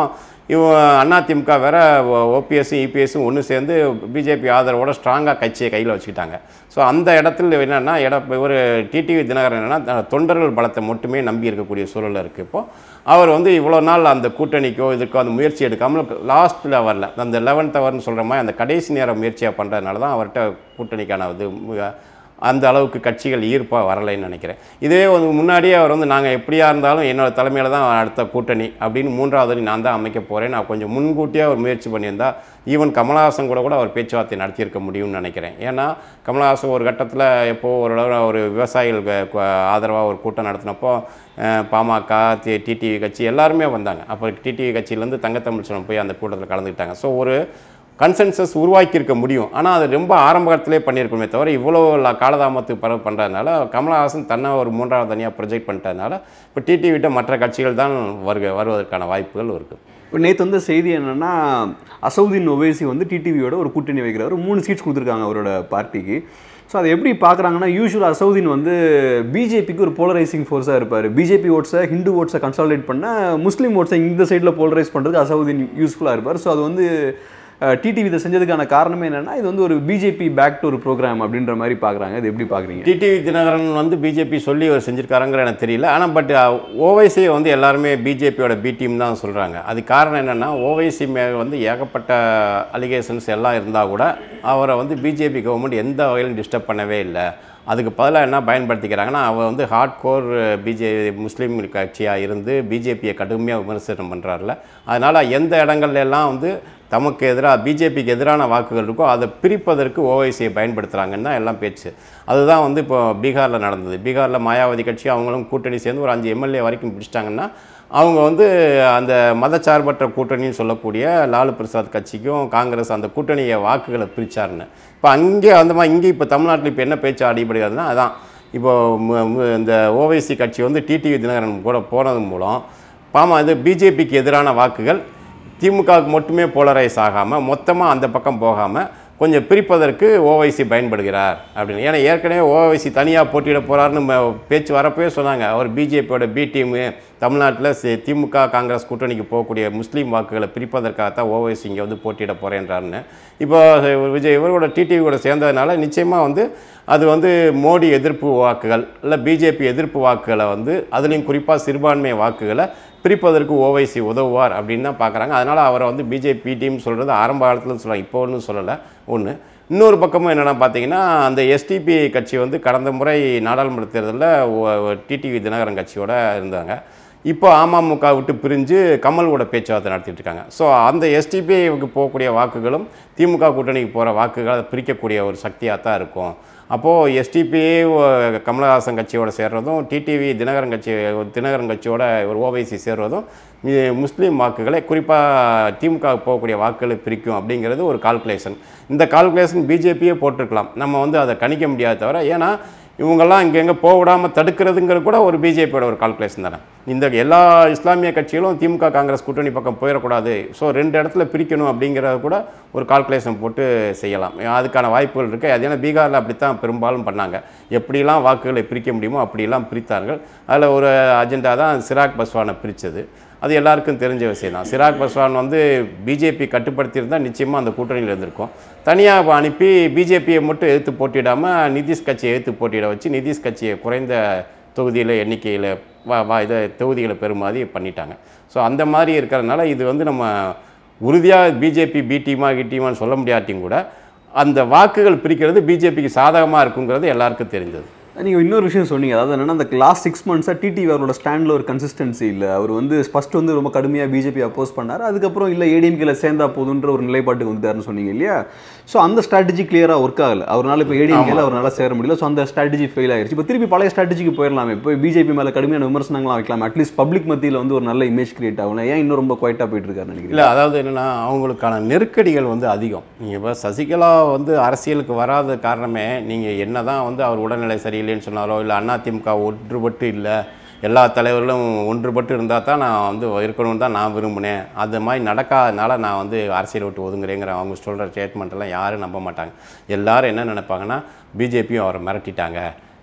இவன் அதிமுக வேற ஓபிஎஸ்ஸும் இபிஎஸ்ஸும் ஒன்று சேர்ந்து பிஜேபி ஆதரவோட ஸ்ட்ராங்காக கட்சியை கையில் வச்சுக்கிட்டாங்க ஸோ அந்த இடத்துல என்னென்னா இட ஒரு டிடிவி தினகரன் என்னென்னா தொண்டர்கள் பலத்தை மட்டுமே நம்பி இருக்கக்கூடிய சூழல் இருக்குது இப்போ அவர் வந்து இவ்வளோ நாள் அந்த கூட்டணிக்கோ இதுக்கோ அந்த முயற்சி எடுக்காமல் லாஸ்ட்டில் வரல அந்த லெவன்த் ஹவர்னு சொல்கிற மாதிரி அந்த கடைசி நேர முயற்சியாக பண்ணுறதுனால தான் அவர்கிட்ட கூட்டணிக்கான இது மிக- அந்த அளவுக்கு கட்சிகள் ஈர்ப்பாக வரலைன்னு நினைக்கிறேன் இதே வந்து முன்னாடியே அவர் வந்து நாங்கள் எப்படியா இருந்தாலும் என்னோட தலைமையில் தான் அடுத்த கூட்டணி அப்படின்னு மூன்றாவது அணி நான் தான் அமைக்க போகிறேன் நான் கொஞ்சம் முன்கூட்டியே அவர் முயற்சி பண்ணியிருந்தா ஈவன் கமலஹாசன் கூட கூட அவர் பேச்சுவார்த்தை நடத்தியிருக்க முடியும்னு நினைக்கிறேன் ஏன்னா கமலஹாசன் ஒரு கட்டத்தில் எப்போ ஓரளவு ஒரு விவசாயிகளுக்கு ஆதரவாக ஒரு கூட்டம் நடத்தினப்போ அஹ், பாமக டி டிடிவி கட்சி எல்லாருமே வந்தாங்க அப்போ டிடிவி கட்சியிலேருந்து தங்கத்தமிழ்ச்சனம் போய் அந்த கூட்டத்தில் கலந்துக்கிட்டாங்க ஸோ ஒரு கன்சென்சஸ் உருவாக்கியிருக்க முடியும் ஆனால் அது ரொம்ப ஆரம்ப காலத்திலே பண்ணியிருக்கணுமே தவிர இவ்வளோ ல- காலதாமத்துக்கு பரவ பண்ணுறதுனால கமலஹாசன் தன்னை ஒரு மூன்றாவது தனியாக ப்ரொஜெக்ட் பண்ணிட்டதுனால இப்போ டிடிவிட்ட மற்ற கட்சிகள் தான் வருக வருவதற்கான வாய்ப்புகள் இருக்குது இப்போ நேற்று வந்த செய்தி என்னன்னா அசவுதீன் ஒவைசி வந்து டிடிவியோட ஒரு கூட்டணி வைக்கிறாரு மூணு சீட்ஸ் கொடுத்துருக்காங்க அவரோட பார்ட்டிக்கு ஸோ அதை எப்படி பார்க்குறாங்கன்னா யூஸ்வல் அசவுதீன் வந்து பிஜேபிக்கு ஒரு போலரைசிங் ஃபோர்ஸாக இருப்பார் பிஜேபி ஓட்ஸை ஹிந்து ஓட்ஸை கன்சாலிடேட் பண்ண முஸ்லீம் ஓட்ஸை இந்த சைடில் போலரைஸ் பண்ணுறதுக்கு அசவுதீன் யூஸ்ஃபுல்லாக இருப்பார் ஸோ அது வந்து டிடிவி இதை செஞ்சதுக்கான காரணமே என்னன்னா இது வந்து ஒரு பிஜேபி பேக் டு ஒரு ப்ரோக்ராம் அப்படின்ற மாதிரி பார்க்குறாங்க இது எப்படி பார்க்குறீங்க டிடிவி தினகரன் வந்து பிஜேபி சொல்லி அவர் செஞ்சிருக்காருங்கிற எனக்கு தெரியல ஆனால் பட் ஓவைசியை வந்து எல்லாருமே பிஜேபியோட பி டீம் தான் சொல்கிறாங்க அது காரணம் என்னென்னா ஓவைசி மே வந்து ஏகப்பட்ட அலிகேஷன்ஸ் எல்லாம் இருந்தால் கூட அவரை வந்து பிஜேபி கவர்மெண்ட் எந்த வகையிலும் டிஸ்டர்ப் பண்ணவே இல்லை அதுக்கு பதிலாக என்ன பயன்படுத்திக்கிறாங்கன்னா அவர் வந்து ஹார்ட் கோர் பிஜே முஸ்லீம் கட்சியாக இருந்து பிஜேபியை கடுமையாக விமர்சனம் பண்ணுறாருல அதனால் எந்த இடங்கள்ல எல்லாம் வந்து தமக்கு எதிராக பிஜேபிக்கு எதிரான வாக்குகள் இருக்கோ அதை பிரிப்பதற்கு ஓவைசியை பயன்படுத்துகிறாங்கன்னு தான் எல்லாம் பேச்சு அதுதான் வந்து இப்போ பீகாரில் நடந்தது பீகாரில் மாயாவதி கட்சி அவங்களும் கூட்டணி சேர்ந்து ஒரு அஞ்சு எம்எல்ஏ வரைக்கும் பிடிச்சிட்டாங்கன்னா அவங்க வந்து அந்த மதச்சார்பற்ற கூட்டணின்னு சொல்லக்கூடிய லாலு பிரசாத் கட்சிக்கும் காங்கிரஸ் அந்த கூட்டணியை வாக்குகளை பிரிச்சாருன்னு இப்போ அங்கே அந்த மாதிரி இங்கே இப்போ தமிழ்நாட்டில் இப்போ என்ன பேச்சு அடிபடுகிறதுனா அதான் இப்போ மு- மு- இந்த ஓவைசி கட்சி வந்து டிடிவி தினகரன் கூட போனது மூலம் பாமா இது பிஜேபிக்கு எதிரான வாக்குகள் திமுகவுக்கு மட்டுமே போலரைஸ் ஆகாமல் மொத்தமாக அந்த பக்கம் போகாமல் கொஞ்சம் பிரிப்பதற்கு ஓவைசி பயன்படுகிறார் அப்படின்னு ஏன்னா ஏற்கனவே ஓவைசி தனியாக போட்டியிட போகிறாருன்னு ம- பேச்சு வரப்பவே சொன்னாங்க அவர் பிஜேபியோட பி டீமு தமிழ்நாட்டில் சி- திமுக காங்கிரஸ் கூட்டணிக்கு போகக்கூடிய முஸ்லீம் வாக்குகளை பிரிப்பதற்காகத்தான் ஓவைசி இங்கே வந்து போட்டியிட போகிறேன்றாருன்னு இப்போ விஜய் இவரோட டிடிவி கூட சேர்ந்ததுனால நிச்சயமாக வந்து அது வந்து மோடி எதிர்ப்பு வாக்குகள் இல்லை பிஜேபி எதிர்ப்பு வாக்குகளை வந்து அதுலேயும் குறிப்பாக சிறுபான்மை வாக்குகளை பிரிப்பதற்கு ஓவைசி உதவுவார் அப்படின்னு தான் பார்க்குறாங்க அதனால் அவரை வந்து பிஜேபி டீம் சொல்கிறது ஆரம்ப காலத்தில் சொல்கிறாங்க இப்போ ஒன்றும் சொல்லலை ஒன்று இன்னொரு பக்கமும் என்னென்னா பார்த்தீங்கன்னா அந்த எஸ்டிபி கட்சி வந்து கடந்த முறை நாடாளுமன்ற தேர்தலில் டிடிவி தினகரன் கட்சியோட இருந்தாங்க இப்போ அமமுக விட்டு பிரிஞ்சு கமலோட பேச்சுவார்த்தை நடத்திட்டு இருக்காங்க ஸோ அந்த எஸ்டிபிஐக்கு போகக்கூடிய வாக்குகளும் திமுக கூட்டணிக்கு போகிற வாக்குகளை பிரிக்கக்கூடிய ஒரு சக்தியாக தான் இருக்கும் அப்போது எஸ்டிபிஐ கமலஹாசன் கட்சியோட சேர்றதும் டிடிவி தினகரன் கட்சி தினகரன் கட்சியோட ஒரு ஓவைசி சேர்றதும் மி- முஸ்லீம் வாக்குகளை குறிப்பாக திமுக போகக்கூடிய வாக்குகளை பிரிக்கும் அப்படிங்கிறது ஒரு கால்குலேஷன் இந்த கால்குலேஷன் பிஜேபியே போட்டிருக்கலாம் நம்ம வந்து அதை கணிக்க முடியாது தவிர ஏன்னா இவங்கெல்லாம் இங்கே எங்கே போக விடாமல் தடுக்கிறதுங்கிறது கூட ஒரு பிஜேபியோட ஒரு கால்குலேஷன் தானே இந்த எல்லா இஸ்லாமிய கட்சிகளும் திமுக காங்கிரஸ் கூட்டணி பக்கம் போயிடக்கூடாது ஸோ ரெண்டு இடத்துல பிரிக்கணும் அப்படிங்கிறத கூட ஒரு கால்குலேஷன் போட்டு செய்யலாம் அதுக்கான வாய்ப்புகள் இருக்குது அது ஏன்னா பீகாரில் அப்படித்தான் பெரும்பாலும் பண்ணாங்க எப்படிலாம் வாக்குகளை பிரிக்க முடியுமோ அப்படிலாம் பிரித்தார்கள் அதில் ஒரு அஜெண்டா தான் சிராக் பஸ்வானை பிரித்தது அது எல்லாருக்கும் தெரிஞ்ச விஷயம் தான் சிராக் பஸ்வான் வந்து பிஜேபி கட்டுப்படுத்தியிருந்தால் நிச்சயமாக அந்த கூட்டணியில் இருந்திருக்கும் தனியாக அனுப்பி பிஜேபியை மட்டும் எதிர்த்து போட்டியிடாமல் நிதிஷ் கட்சியை எதிர்த்து போட்டியிட வச்சு நிதிஷ் கட்சியை குறைந்த தொகுதியில் எண்ணிக்கையில் வா வா இதை தொகுதிகளை பெறுமாதிரி பண்ணிட்டாங்க ஸோ அந்த மாதிரி இருக்கிறதுனால இது வந்து நம்ம உறுதியாக பிஜேபி பி டீமா கி டீமான்னு சொல்ல முடியாட்டியும் கூட அந்த வாக்குகள் பிரிக்கிறது பிஜேபிக்கு சாதகமாக இருக்குங்கிறது எல்லாருக்கும் தெரிஞ்சது நீங்கள் இன்னொரு விஷயம் சொன்னீங்க அதாவது என்னன்னா அந்த லாஸ்ட் சிக்ஸ் மந்த்ஸாக டிடிவி அவரோட ஸ்டாண்டில் ஒரு கன்சிஸ்டன்சி இல்லை அவர் வந்து ஃபர்ஸ்ட் வந்து ரொம்ப கடுமையாக பிஜேபி அப்போஸ் பண்ணார் அதுக்கப்புறம் இல்லை ஏடிஎம்கேல சேர்ந்தா போதுன்ற ஒரு நிலைப்பாட்டுக்கு வந்துட்டாருன்னு சொன்னீங்க இல்லையா ஸோ அந்த ஸ்ட்ராட்டஜி கிளியராக ஒர்க் ஆகல அவரால் இப்போ ஏடிஎம்கேல அவரால் சேர முடியல ஸோ அந்த ஸ்ட்ராட்டஜி ஃபெயில் ஆயிருச்சு இப்போ திருப்பி பழைய ஸ்ட்ராட்டஜிக்கு போயிடலாமே இப்போ பிஜேபி மேலே கடுமையான விமர்சனங்களாம் வைக்கலாம் அட்லீஸ்ட் பப்ளிக் மத்தியில் வந்து ஒரு நல்ல இமேஜ் கிரியேட் ஆகணும் ஏன் இன்னும் ரொம்ப குவைட்டாக போயிட்டு இருக்காருன்னு நினைக்கிறேன் இல்லை அதாவது என்னென்னா அவங்களுக்கான நெருக்கடிகள் வந்து அதிகம் நீங்கள் இப்போ சசிகலா வந்து அரசியலுக்கு வராத காரணமே நீங்கள் என்ன தான் வந்து அவர் உடல்நிலை சரியில்லைன்னு சொன்னாலோ இல்லை அதிமுக ஒன்றுபட்டு இல்லை எல்லா தலைவர்களும் ஒன்றுபட்டு இருந்தால் தான் நான் வந்து இருக்கணும்னு தான் நான் விரும்பினேன் அது மாதிரி நடக்காதனால நான் வந்து அரசியல் விட்டு ஒதுங்குறேங்கிற அவங்க சொல்கிற ஸ்டேட்மெண்ட்டெல்லாம் யாரும் நம்ப மாட்டாங்க எல்லாரும் என்ன நினைப்பாங்கன்னா பிஜேபியும் அவரை மிரட்டிட்டாங்க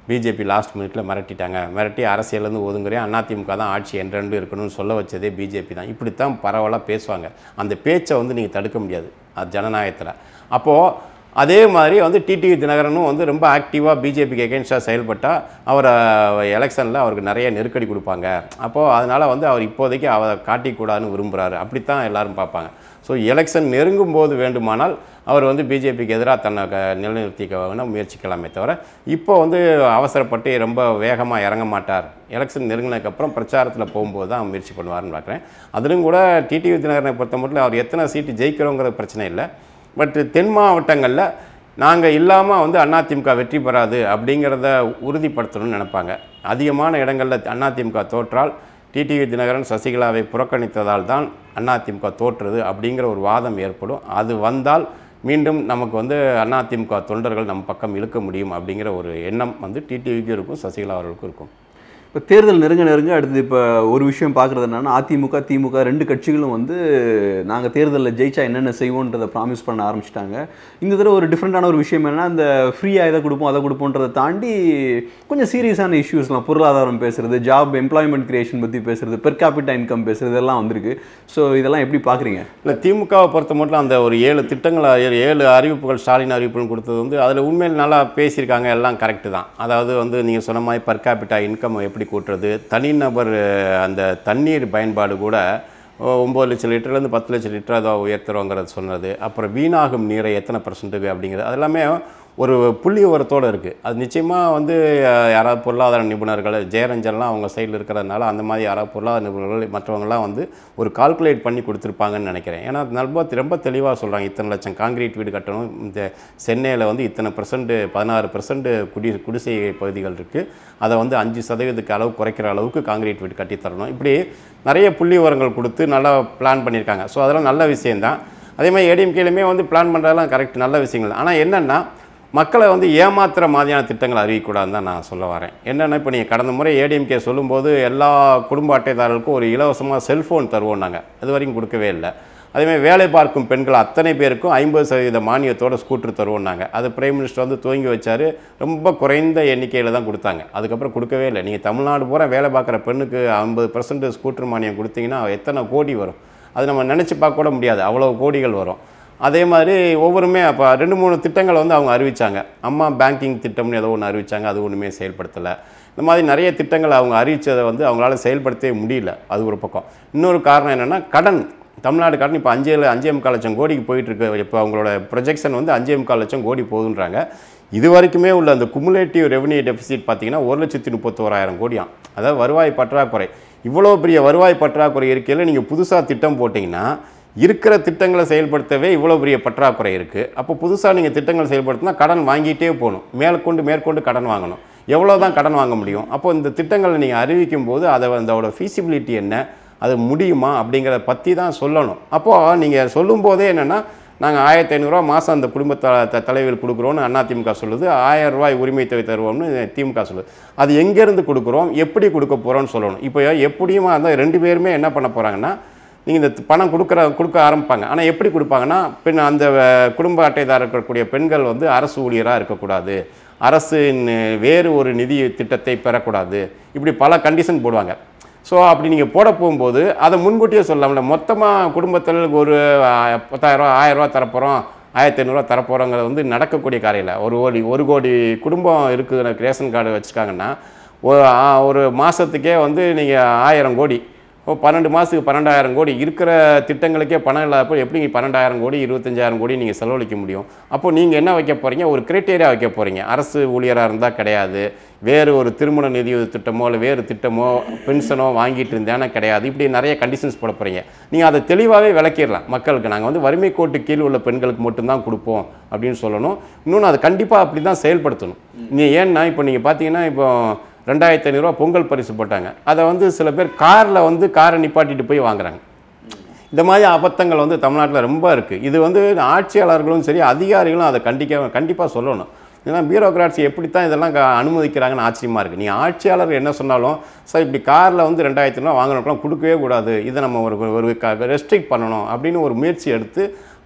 பிஜேபி லாஸ்ட் மினிட்ல மிரட்டிட்டாங்க மிரட்டி அரசியலேருந்து ஒதுங்குறேன் அதிமுக தான் ஆட்சி என்றென்று இருக்கணும்னு சொல்ல வச்சதே பிஜேபி தான் இப்படித்தான் பரவலாக பேசுவாங்க அந்த பேச்சை வந்து நீங்கள் தடுக்க முடியாது அது ஜனநாயகத்தில் அப்போது அதே மாதிரி வந்து டிடிவி தினகரனும் வந்து ரொம்ப ஆக்டிவாக பிஜேபிக்கு எகென்ஸ்டாக செயல்பட்டால் அவரை எலெக்ஷனில் அவருக்கு நிறைய நெருக்கடி கொடுப்பாங்க அப்போது அதனால் வந்து அவர் இப்போதைக்கு அவரை காட்டிக்கூடாதுன்னு விரும்புகிறாரு அப்படித்தான் எல்லாரும் பார்ப்பாங்க ஸோ எலெக்ஷன் நெருங்கும் போது வேண்டுமானால் அவர் வந்து பிஜேபிக்கு எதிராக தன்னை க- நிலைநிறுத்திக்க வேணும் முயற்சிக்கலாமே தவிர இப்போ வந்து அவசரப்பட்டு ரொம்ப வேகமாக இறங்க மாட்டார் எலெக்ஷன் நெருங்கினதுக்கப்புறம் பிரச்சாரத்தில் போகும்போது தான் முயற்சி பண்ணுவார்னு பார்க்குறேன் அதிலும் கூட டிடிவி தினகரனை பொறுத்த மட்டும் அவர் எத்தனை சீட்டு ஜெயிக்கிறோங்கிற பிரச்சனை இல்லை பட் தென் மாவட்டங்களில் நாங்கள் இல்லாமல் வந்து அதிமுக வெற்றி பெறாது அப்படிங்கிறத உறுதிப்படுத்தணும்னு நினைப்பாங்க அதிகமான இடங்களில் அதிமுக தோற்றால் டிடிவி தினகரன் சசிகலாவை புறக்கணித்ததால் தான் அதிமுக தோற்றுறது அப்படிங்கிற ஒரு வாதம் ஏற்படும் அது வந்தால் மீண்டும் நமக்கு வந்து அதிமுக தொண்டர்கள் நம்ம பக்கம் இழுக்க முடியும் அப்படிங்கிற ஒரு எண்ணம் வந்து டிடிவிக்கும் இருக்கும் சசிகலா அவர்களுக்கும் இருக்கும் இப்போ தேர்தல் நெருங்க நெருங்க அடுத்தது இப்போ ஒரு விஷயம் பார்க்குறது என்னன்னா அதிமுக திமுக ரெண்டு கட்சிகளும் வந்து நாங்கள் தேர்தலில் ஜெயிச்சா என்னென்ன செய்வோன்றதை ப்ராமிஸ் பண்ண ஆரம்பிச்சிட்டாங்க இந்த தடவை ஒரு டிஃப்ரெண்ட்டான ஒரு விஷயம் என்னன்னா இந்த ஃப்ரீயாக இதை கொடுப்போம் அதை கொடுப்போன்றதை தாண்டி கொஞ்சம் சீரியஸான இஷ்யூஸ்லாம் பொருளாதாரம் பேசுறது ஜாப் எம்ப்ளாய்மெண்ட் கிரியேஷன் பற்றி பேசுறது பெர் கேபிட்டா இன்கம் பேசுறது எல்லாம் வந்திருக்கு ஸோ இதெல்லாம் எப்படி பார்க்குறீங்க இல்லை திமுகவை பொறுத்த மட்டும் அந்த ஒரு ஏழு திட்டங்கள் ஏழு- ஏழு அறிவிப்புகள் ஸ்டாலின் அறிவிப்புகள் கொடுத்தது வந்து அதில் உண்மையில் நல்லா பேசியிருக்காங்க எல்லாம் கரெக்டு தான் அதாவது வந்து நீங்கள் சொன்ன மாதிரி பர் கேபிட்டா இன்கம் எப்படி கூட்டுறது தனிநபர் அஹ், அந்த தண்ணீர் பயன்பாடு கூட ஒம்பது லட்சம் லிட்டர்லேருந்து பத்து லட்சம் லிட்டர் அதை உயர்த்துறோங்கிறது சொன்னது அப்புறம் வீணாகும் நீரை எத்தனை பர்சன்ட்டுக்கு அப்படிங்கிறது அது எல்லாமே ஒரு புள்ளி விவரத்தோடு இருக்குது அது நிச்சயமாக வந்து அஹ், யாராவது பொருளாதார நிபுணர்கள் ஜெயரஞ்சன்லாம் அவங்க சைடில் இருக்கிறதுனால அந்த மாதிரி யாராவது பொருளாதார நிபுணர்கள் மற்றவங்கலாம் வந்து ஒரு கால்குலேட் பண்ணி கொடுத்துருப்பாங்கன்னு நினைக்கிறேன் ஏன்னா ரொம்ப ரொம்ப தெளிவாக சொல்கிறாங்க இத்தனை லட்சம் காங்கிரீட் வீடு கட்டணும் இந்த சென்னையில் வந்து இத்தனை பர்சன்ட் பதினாறு பர்சன்ட் குடி குடிசை பகுதிகள் இருக்குது அதை வந்து அஞ்சு சதவீதத்துக்கு அளவு குறைக்கிற அளவுக்கு காங்கிரீட் வீடு கட்டித் தரணும் இப்படி நிறைய புள்ளி விவரங்கள் கொடுத்து நல்லா பிளான் பண்ணியிருக்காங்க ஸோ அதெல்லாம் நல்ல விஷயந்தான் அதே மாதிரி ஏடிஎம்கேலுமே வந்து பிளான் பண்ணுறதெல்லாம் கரெக்ட் நல்ல விஷயங்கள் ஆனால் என்னென்னா மக்களை வந்து ஏமாத்துற மாதிரியான திட்டங்களை அறிவிக்கக்கூடாதுன்னு தான் நான் சொல்ல வரேன் என்னென்னா இப்போ நீங்கள் கடந்த முறை ஏடிஎம்கே சொல்லும்போது எல்லா குடும்ப அட்டைதாரர்களுக்கும் ஒரு இலவசமாக செல்ஃபோன் தருவோம் நாங்கள் அது வரைக்கும் கொடுக்கவே இல்லை அதேமாதிரி வேலை பார்க்கும் பெண்கள் அத்தனை பேருக்கும் ஐம்பது சதவீத மானியத்தோட ஸ்கூட்டர் தருவோம்னாங்க அது பிரைம் மினிஸ்டர் வந்து துவங்கி வச்சார் ரொம்ப குறைந்த எண்ணிக்கையில் தான் கொடுத்தாங்க அதுக்கப்புறம் கொடுக்கவே இல்லை நீங்கள் தமிழ்நாடு பூரா வேலை பார்க்குற பெண்ணுக்கு ஐம்பது பர்சன்ட் ஸ்கூட்டர் மானியம் கொடுத்தீங்கன்னா எத்தனை கோடி வரும் அது நம்ம நினச்சி பார்க்க கூட முடியாது அவ்வளோ கோடிகள் வரும் அதே மாதிரி ஒவ்வொருமே அப்போ ரெண்டு மூணு திட்டங்களை வந்து அவங்க அறிவிச்சாங்க அம்மா பேங்கிங் திட்டம்னு ஏதோ ஒன்று அறிவிச்சாங்க அது ஒன்றுமே செயல்படுத்தலை இந்த மாதிரி நிறைய திட்டங்களை அவங்க அறிவித்ததை வந்து அவங்களால செயல்படுத்தவே முடியல அது ஒரு பக்கம் இன்னொரு காரணம் என்னென்னா கடன் தமிழ்நாடு கடன் இப்போ அஞ்சே அஞ்சே முக்கால் லட்சம் கோடிக்கு போயிட்டு இருக்கு இப்போ அவங்களோட ப்ரொஜெக்ஷன் வந்து அஞ்சே முக்கால் லட்சம் கோடி போகுதுன்றாங்க இது வரைக்குமே உள்ள அந்த குமுலேட்டிவ் ரெவன்யூ டெபிசிட் பார்த்தீங்கன்னா ஒரு லட்சத்தி முப்பத்தோராயிரம் கோடியாம் அதாவது வருவாய் பற்றாக்குறை இவ்வளோ பெரிய வருவாய் பற்றாக்குறை இருக்கையில் நீங்கள் புதுசாக திட்டம் போட்டிங்கன்னா இருக்கிற திட்டங்களை செயல்படுத்தவே இவ்வளோ பெரிய பற்றாக்குறை இருக்குது அப்போ புதுசாக நீங்கள் திட்டங்கள் செயல்படுத்தினா கடன் வாங்கிட்டே போகணும் மேற்கொண்டு மேற்கொண்டு கடன் வாங்கணும் எவ்வளோ தான் கடன் வாங்க முடியும் அப்போ இந்த திட்டங்களை நீங்கள் அறிவிக்கும் போது அதை அதோட ஃபீசிபிலிட்டி என்ன அது முடியுமா அப்படிங்கிறத பற்றி தான் சொல்லணும் அப்போது நீங்கள் சொல்லும்போதே என்னென்னா நாங்கள் ஆயிரத்தி ஐநூறுரூவா மாதம் அந்த குடும்ப த த- தலைவிகள் கொடுக்குறோன்னு அதிமுக சொல்லுது ஆயிரம் ரூபாய் உரிமை தொகை தருவோம்னு திமுக சொல்லுது அது எங்கேருந்து கொடுக்குறோம் எப்படி கொடுக்க போகிறோம்னு சொல்லணும் இப்போ எப்படியுமா அந்த ரெண்டு பேருமே என்ன பண்ண போகிறாங்கன்னா நீங்கள் இந்த பணம் கொடுக்குற கொடுக்க ஆரம்பிப்பாங்க ஆனால் எப்படி கொடுப்பாங்கன்னா பின் அந்த அஹ், குடும்ப அட்டைதாரர் இருக்கக்கூடிய பெண்கள் வந்து அரசு ஊழியராக இருக்கக்கூடாது அரசின் வேறு ஒரு நிதி திட்டத்தை பெறக்கூடாது இப்படி பல கண்டிஷன் போடுவாங்க ஸோ அப்படி நீங்கள் போட போகும்போது அதை முன்கூட்டியே சொல்லலாம்ல மொத்தமாக குடும்பத்தில் ஒரு ஆஹ், பத்தாயிரரூவா ஆயிரரூவா தரப்போகிறோம் ஆயிரத்தி ஐநூறுரூவா தரப்போகிறோங்கிறது வந்து நடக்கக்கூடிய காரியம் இல்லை ஒரு கோடி ஒரு கோடி குடும்பம் இருக்குது ரேஷன் கார்டு வச்சுருக்காங்கன்னா ஒரு ஆ- ஒரு மாதத்துக்கே வந்து நீங்கள் ஆயிரம் கோடி இப்போ பன்னெண்டு மாதத்துக்கு பன்னெண்டாயிரம் கோடி இருக்கிற திட்டங்களுக்கே பணம் இல்லாதப்போ எப்படி பன்னெண்டாயிரம் கோடி இருபத்தஞ்சாயிரம் கோடி நீங்கள் செலவழிக்க முடியும் அப்போ நீங்கள் என்ன வைக்க போகிறீங்க ஒரு கிரைட்டேரியா வைக்க போகிறீங்க அரசு ஊழியராக இருந்தால் கிடையாது வேறு ஒரு திருமண நிதியுதவி திட்டமோ இல்லை வேறு திட்டமோ பென்ஷனோ வாங்கிட்டு இருந்தேன்னா கிடையாது இப்படி நிறைய கண்டிஷன்ஸ் போட போகிறீங்க நீங்கள் அதை தெளிவாகவே விளக்கிடலாம் மக்களுக்கு நாங்கள் வந்து வறுமை கோட்டு கீழ் உள்ள பெண்களுக்கு மட்டும்தான் கொடுப்போம் அப்படின்னு சொல்லணும் இன்னொன்று அதை கண்டிப்பாக அப்படி தான் செயல்படுத்தணும் நீ ஏன்னா இப்போ நீங்கள் பார்த்தீங்கன்னா இப்போ ரெண்டாயிரத்தி ஐநூறுரூவா பொங்கல் பரிசு போட்டாங்க அதை வந்து சில பேர் காரில் வந்து காரை நிப்பாட்டிட்டு போய் வாங்குறாங்க இந்த மாதிரி அபத்தங்கள் வந்து தமிழ்நாட்டில் ரொம்ப இருக்குது இது வந்து ஆட்சியாளர்களும் சரி அதிகாரிகளும் அதை கண்டிக்க கண்டிப்பாக சொல்லணும் ஏன்னா பியூரோக்ராட்ஸ் எப்படித்தான் இதெல்லாம் க- அனுமதிக்கிறாங்கன்னு ஆச்சரியமாக இருக்குது நீ ஆட்சியாளர் என்ன சொன்னாலும் சார் இப்படி காரில் வந்து ரெண்டாயிரத்தி ரூபா வாங்கினப்பெல்லாம் கொடுக்கவே கூடாது இதை நம்ம ஒரு ஒரு ரெஸ்ட்ரிக்ட் பண்ணணும் அப்படின்னு ஒரு முயற்சி எடுத்து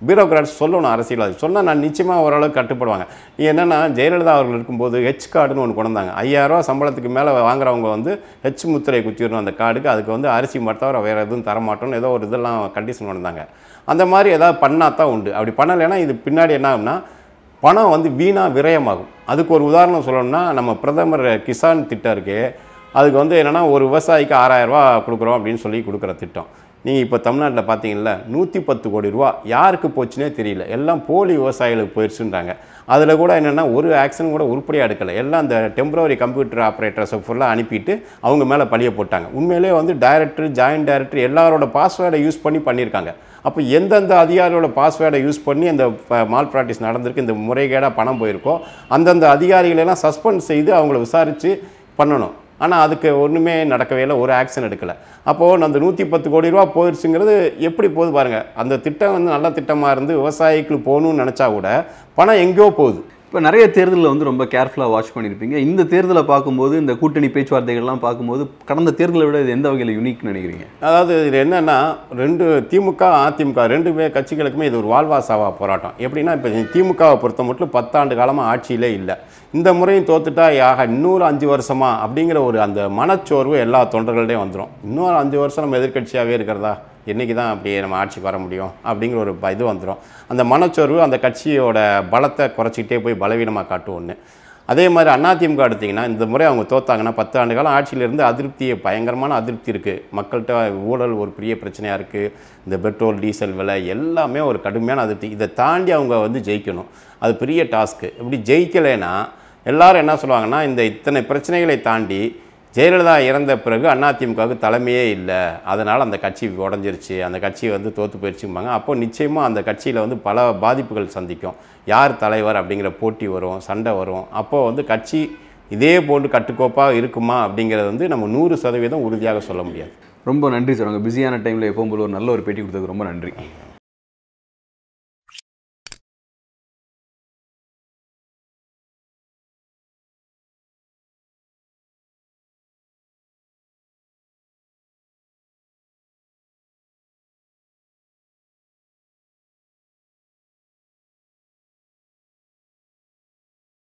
பியூரோக்ராட்ஸ் சொல்லணும் அரசியல் சொன்னால் நான் நிச்சயமாக ஓரளவுக்கு கட்டுப்படுவாங்க என்னென்னா ஜெயலலிதா அவர்கள் இருக்கும்போது ஹெச் கார்டுன்னு ஒன்று கொண்டு வந்தாங்க ஐயாயிரரூவா சம்பளத்துக்கு மேலே வாங்குறவங்க வந்து ஹெச் முத்திரை குத்திடணும் அந்த கார்டுக்கு அதுக்கு வந்து அரிசி மட்டும் தவிர வேறு எதுவும் தரமாட்டோம்னு ஏதோ ஒரு இதெல்லாம் கண்டிஷன் கொண்டு வந்தாங்க அந்த மாதிரி ஏதாவது பண்ணால் தான் உண்டு அப்படி பண்ணலைன்னா இது பின்னாடி என்ன ஆகும்னா பணம் வந்து வீணாக விரயமாகும் அதுக்கு ஒரு உதாரணம் சொல்லணும்னா நம்ம பிரதமர் கிசான் திட்டம் இருக்கு அதுக்கு வந்து என்னென்னா ஒரு விவசாயிக்கு ஆறாயிரரூவா கொடுக்குறோம் அப்படின்னு சொல்லி கொடுக்குற திட்டம் நீங்கள் இப்போ தமிழ்நாட்டில் பார்த்தீங்கல்ல நூற்றி பத்து கோடி ரூபா யாருக்கு போச்சுனே தெரியல எல்லாம் போலி விவசாயிகளுக்கு போயிடுச்சுன்றாங்க அதில் கூட என்னென்னா ஒரு ஆக்ஷன் கூட உருப்படியாக எடுக்கலை எல்லாம் அந்த டெம்பரவரி கம்ப்யூட்டர் ஆப்ரேட்டர்ஸை ஃபுல்லாக அனுப்பிட்டு அவங்க மேலே பழிய போட்டாங்க உண்மையிலேயே வந்து டைரக்டர் ஜாயின்ட் டைரக்டர் எல்லாரோட பாஸ்வேர்டை யூஸ் பண்ணி பண்ணியிருக்காங்க அப்போ எந்தெந்த அதிகாரியோட பாஸ்வேர்டை யூஸ் பண்ணி அந்த மால் ப்ராக்டிஸ் நடந்திருக்கு இந்த முறைகேடாக பணம் போயிருக்கோ அந்தந்த அதிகாரிகளெல்லாம் சஸ்பெண்ட் செய்து அவங்கள விசாரித்து பண்ணணும் ஆனால் அதுக்கு ஒன்றுமே நடக்கவே இல்லை ஒரு ஆக்ஷன் எடுக்கலை அப்போது அந்த நூற்றி பத்து கோடி ரூபா போயிடுச்சுங்கிறது எப்படி போகுது பாருங்கள் அந்த திட்டம் வந்து நல்ல திட்டமாக இருந்து விவசாயிக்கு போகணும்னு நினச்சா கூட பணம் எங்கேயோ போகுது இப்போ நிறைய தேர்தலில் வந்து ரொம்ப கேர்ஃபுல்லாக வாட்ச் பண்ணியிருப்பீங்க இந்த தேர்தலை பார்க்கும்போது இந்த கூட்டணி பேச்சுவார்த்தைகள்லாம் பார்க்கும்போது கடந்த தேர்தலை விட இது எந்த வகையில் யூனிக் நினைக்கிறீங்க அதாவது இது என்னன்னா ரெண்டு திமுக அதிமுக ரெண்டு பே கட்சிகளுக்குமே இது ஒரு வாழ்வா சாவா போராட்டம் எப்படின்னா இப்போ திமுகவை பொறுத்த மட்டும் பத்தாண்டு காலமாக ஆட்சியிலே இல்லை இந்த முறையும் தோத்துட்டா யாக இன்னொரு அஞ்சு வருஷமா அப்படிங்கிற ஒரு அந்த மனச்சோர்வு எல்லா தொண்டர்கள்டையும் வந்துடும் இன்னொரு அஞ்சு வருஷம் நம்ம எதிர்க்கட்சியாகவே இருக்கிறதா என்னைக்கு தான் அப்படியே நம்ம ஆட்சிக்கு வர முடியும் அப்படிங்கிற ஒரு ப- இது வந்துடும் அந்த மனச்சோர்வு அந்த கட்சியோட பலத்தை குறைச்சிக்கிட்டே போய் பலவீனமாக காட்டும் ஒன்று அதே மாதிரி அதிமுக எடுத்திங்கன்னா இந்த முறை அவங்க தோத்தாங்கன்னா பத்து ஆண்டு காலம் ஆட்சியில இருந்து அதிருப்தி பயங்கரமான அதிருப்தி இருக்குது மக்கள்கிட்ட ஊழல் ஒரு பெரிய பிரச்சனையாக இருக்குது இந்த பெட்ரோல் டீசல் விலை எல்லாமே ஒரு கடுமையான அதிருப்தி இதை தாண்டி அவங்க வந்து ஜெயிக்கணும் அது பெரிய டாஸ்க்கு இப்படி ஜெயிக்கலைன்னா எல்லாரும் என்ன சொல்லுவாங்கன்னா இந்த இத்தனை பிரச்சனைகளை தாண்டி ஜெயலலிதா இறந்த பிறகு அதிமுகவுக்கு தலைமையே இல்லை அதனால் அந்த கட்சி உடஞ்சிருச்சு அந்த கட்சி வந்து தோற்று போயிடுச்சும்பாங்க அப்போ நிச்சயமாக அந்த கட்சியில் வந்து பல பாதிப்புகள் சந்திக்கும் யார் தலைவர் அப்படிங்கிற போட்டி வரும் சண்டை வரும் அப்போது வந்து கட்சி இதே போன்று கட்டுக்கோப்பாக இருக்குமா அப்படிங்கிறது வந்து நம்ம நூறு சதவீதம் உறுதியாக சொல்ல முடியாது ரொம்ப நன்றி சார் உங்கள் பிஸியான டைமில் எப்பவும் போல ஒரு நல்ல ஒரு பேட்டி கொடுத்ததுக்கு ரொம்ப நன்றி